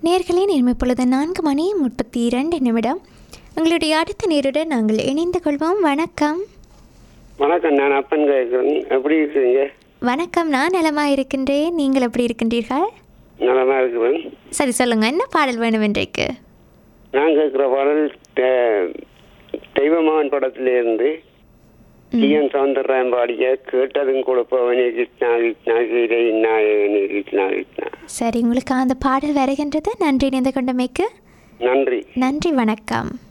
நேர்களே நேர்மை பொழுது நான்கு மணி முப்பத்தி இரண்டு நிமிடம் உங்களுடைய அடுத்த நேருடன் நாங்கள் இணைந்து கொள்வோம் வணக்கம் வணக்கம் நான் அப்பன் கேட்குறேன் எப்படி இருக்கிறீங்க வணக்கம் நான் நலமாக இருக்கின்றேன் நீங்கள் எப்படி இருக்கின்றீர்கள் நலமா இருக்கிறேன் சரி சொல்லுங்க என்ன பாடல் வேணும் இன்றைக்கு நான் கேட்குற பாடல் தெ- தெய்வமகன் படத்திலிருந்து டிஎன் சவுந்தரராயன் பாடிய கேட்டதும் கொடுப்பவனே கிருஷ்ணா கிருஷ்ணா கீரை நாயகனே கிருஷ்ணா கிருஷ்ணா சரி உங்களுக்கு அந்த பாடல் வருகின்றது நன்றி இணைந்து கொண்டமைக்கு நன்றி நன்றி வணக்கம்